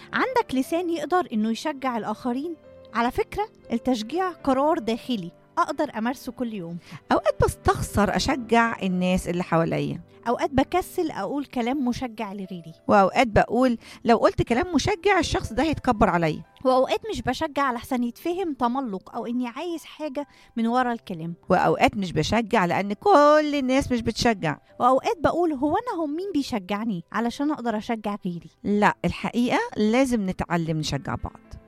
عندك لسان يقدر انه يشجع الاخرين على فكره التشجيع قرار داخلي اقدر امارسه كل يوم اوقات بستخسر اشجع الناس اللي حواليا اوقات بكسل اقول كلام مشجع لغيري واوقات بقول لو قلت كلام مشجع الشخص ده هيتكبر عليا واوقات مش بشجع علشان يتفهم تملق او اني عايز حاجه من ورا الكلام واوقات مش بشجع لان كل الناس مش بتشجع واوقات بقول هو انا هم مين بيشجعني علشان اقدر اشجع غيري لا الحقيقه لازم نتعلم نشجع بعض